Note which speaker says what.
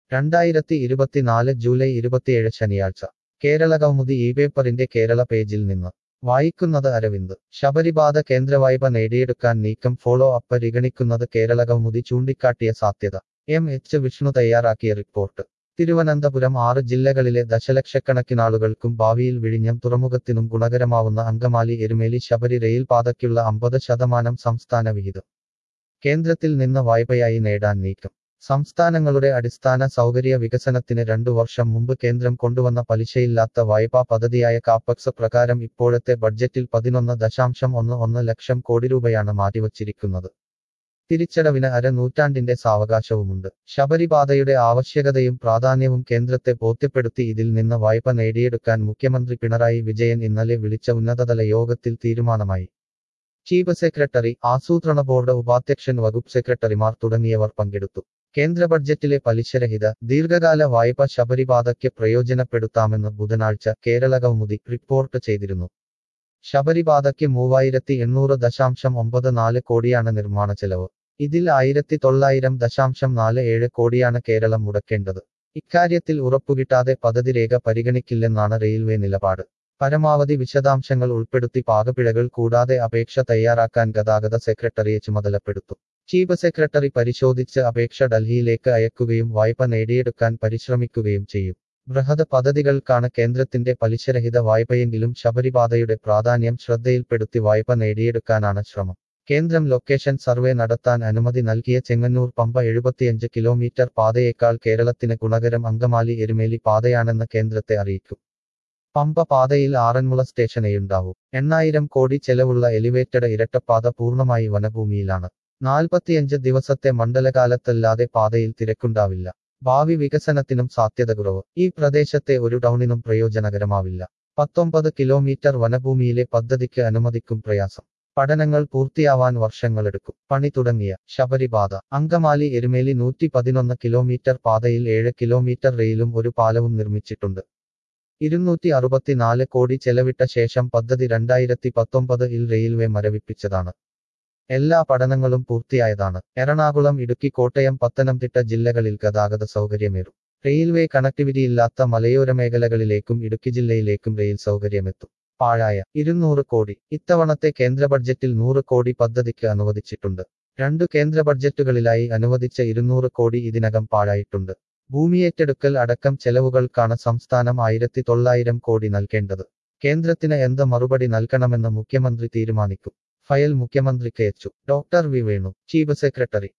Speaker 1: രണ്ടായിരത്തി ഇരുപത്തിനാല് ജൂലൈ ഇരുപത്തിയേഴ് ശനിയാഴ്ച കേരള കൗമുദി ഈ പേപ്പറിന്റെ കേരള പേജിൽ നിന്ന് വായിക്കുന്നത് അരവിന്ദ് ശബരിപാത കേന്ദ്രവായ്പ നേടിയെടുക്കാൻ നീക്കം ഫോളോ അപ്പ് പരിഗണിക്കുന്നത് കേരള കൗമുദി ചൂണ്ടിക്കാട്ടിയ സാധ്യത എം എച്ച് വിഷ്ണു തയ്യാറാക്കിയ റിപ്പോർട്ട് തിരുവനന്തപുരം ആറ് ജില്ലകളിലെ ദശലക്ഷക്കണക്കിനാളുകൾക്കും ഭാവിയിൽ വിഴിഞ്ഞം തുറമുഖത്തിനും ഗുണകരമാവുന്ന അങ്കമാലി എരുമേലി ശബരി റെയിൽ പാതയ്ക്കുള്ള അമ്പത് ശതമാനം സംസ്ഥാന വിഹിതം കേന്ദ്രത്തിൽ നിന്ന് വായ്പയായി നേടാൻ നീക്കം സംസ്ഥാനങ്ങളുടെ അടിസ്ഥാന സൗകര്യ വികസനത്തിന് രണ്ടു വർഷം മുമ്പ് കേന്ദ്രം കൊണ്ടുവന്ന പലിശയില്ലാത്ത വായ്പാ പദ്ധതിയായ കാപ്പക്സ് പ്രകാരം ഇപ്പോഴത്തെ ബഡ്ജറ്റിൽ പതിനൊന്ന് ദശാംശം ഒന്ന് ഒന്ന് ലക്ഷം കോടി രൂപയാണ് മാറ്റിവച്ചിരിക്കുന്നത് തിരിച്ചടവിന് അര നൂറ്റാണ്ടിന്റെ സാവകാശവുമുണ്ട് ശബരിപാതയുടെ ആവശ്യകതയും പ്രാധാന്യവും കേന്ദ്രത്തെ ബോധ്യപ്പെടുത്തി ഇതിൽ നിന്ന് വായ്പ നേടിയെടുക്കാൻ മുഖ്യമന്ത്രി പിണറായി വിജയൻ ഇന്നലെ വിളിച്ച ഉന്നതതല യോഗത്തിൽ തീരുമാനമായി ചീഫ് സെക്രട്ടറി ആസൂത്രണ ബോർഡ് ഉപാധ്യക്ഷൻ വകുപ്പ് സെക്രട്ടറിമാർ തുടങ്ങിയവർ പങ്കെടുത്തു കേന്ദ്ര ബഡ്ജറ്റിലെ പലിശരഹിത ദീർഘകാല വായ്പ ശബരിപാതയ്ക്ക് പ്രയോജനപ്പെടുത്താമെന്ന് ബുധനാഴ്ച കേരള കൗമുദി റിപ്പോർട്ട് ചെയ്തിരുന്നു ശബരിപാതയ്ക്ക് മൂവായിരത്തി എണ്ണൂറ് ദശാംശം ഒമ്പത് നാല് കോടിയാണ് നിർമ്മാണ ചെലവ് ഇതിൽ ആയിരത്തി തൊള്ളായിരം ദശാംശം നാല് ഏഴ് കോടിയാണ് കേരളം മുടക്കേണ്ടത് ഇക്കാര്യത്തിൽ ഉറപ്പുകിട്ടാതെ പദ്ധതി രേഖ പരിഗണിക്കില്ലെന്നാണ് റെയിൽവേ നിലപാട് പരമാവധി വിശദാംശങ്ങൾ ഉൾപ്പെടുത്തി പാകപ്പിഴകൾ കൂടാതെ അപേക്ഷ തയ്യാറാക്കാൻ ഗതാഗത സെക്രട്ടറിയെ ചുമതലപ്പെടുത്തും ചീഫ് സെക്രട്ടറി പരിശോധിച്ച് അപേക്ഷ ഡൽഹിയിലേക്ക് അയക്കുകയും വായ്പ നേടിയെടുക്കാൻ പരിശ്രമിക്കുകയും ചെയ്യും ബൃഹത് പദ്ധതികൾക്കാണ് കേന്ദ്രത്തിന്റെ പലിശരഹിത വായ്പയെങ്കിലും ശബരിപാതയുടെ പ്രാധാന്യം ശ്രദ്ധയിൽപ്പെടുത്തി വായ്പ നേടിയെടുക്കാനാണ് ശ്രമം കേന്ദ്രം ലൊക്കേഷൻ സർവേ നടത്താൻ അനുമതി നൽകിയ ചെങ്ങന്നൂർ പമ്പ എഴുപത്തിയഞ്ച് കിലോമീറ്റർ പാതയേക്കാൾ കേരളത്തിന് ഗുണകരം അങ്കമാലി എരുമേലി പാതയാണെന്ന് കേന്ദ്രത്തെ അറിയിക്കും പമ്പ പാതയിൽ ആറന്മുള സ്റ്റേഷനേയുണ്ടാവൂ എണ്ണായിരം കോടി ചെലവുള്ള എലിവേറ്റഡ് ഇരട്ടപ്പാത പൂർണ്ണമായി വനഭൂമിയിലാണ് നാൽപ്പത്തിയഞ്ച് ദിവസത്തെ മണ്ഡലകാലത്തല്ലാതെ പാതയിൽ തിരക്കുണ്ടാവില്ല ഭാവി വികസനത്തിനും സാധ്യത കുറവ് ഈ പ്രദേശത്തെ ഒരു ടൗണിനും പ്രയോജനകരമാവില്ല പത്തൊമ്പത് കിലോമീറ്റർ വനഭൂമിയിലെ പദ്ധതിക്ക് അനുമതിക്കും പ്രയാസം പഠനങ്ങൾ പൂർത്തിയാവാൻ വർഷങ്ങളെടുക്കും പണി തുടങ്ങിയ ശബരിപാത അങ്കമാലി എരുമേലി നൂറ്റി പതിനൊന്ന് കിലോമീറ്റർ പാതയിൽ ഏഴ് കിലോമീറ്റർ റെയിലും ഒരു പാലവും നിർമ്മിച്ചിട്ടുണ്ട് ഇരുന്നൂറ്റി അറുപത്തിനാല് കോടി ചെലവിട്ട ശേഷം പദ്ധതി രണ്ടായിരത്തി പത്തൊമ്പത് ഇൽ റെയിൽവേ മരവിപ്പിച്ചതാണ് എല്ലാ പഠനങ്ങളും പൂർത്തിയായതാണ് എറണാകുളം ഇടുക്കി കോട്ടയം പത്തനംതിട്ട ജില്ലകളിൽ ഗതാഗത സൗകര്യമേറും റെയിൽവേ കണക്ടിവിറ്റിയില്ലാത്ത മലയോര മേഖലകളിലേക്കും ഇടുക്കി ജില്ലയിലേക്കും റെയിൽ സൗകര്യമെത്തും പാഴായ ഇരുന്നൂറ് കോടി ഇത്തവണത്തെ കേന്ദ്ര ബഡ്ജറ്റിൽ നൂറ് കോടി പദ്ധതിക്ക് അനുവദിച്ചിട്ടുണ്ട് രണ്ടു കേന്ദ്ര ബഡ്ജറ്റുകളിലായി അനുവദിച്ച ഇരുന്നൂറ് കോടി ഇതിനകം പാഴായിട്ടുണ്ട് ഭൂമിയേറ്റെടുക്കൽ അടക്കം ചെലവുകൾക്കാണ് സംസ്ഥാനം ആയിരത്തി തൊള്ളായിരം കോടി നൽകേണ്ടത് കേന്ദ്രത്തിന് എന്ത് മറുപടി നൽകണമെന്ന് മുഖ്യമന്ത്രി തീരുമാനിക്കും ഫയൽ മുഖ്യമന്ത്രിക്ക് അയച്ചു doctor V Venu chief secretary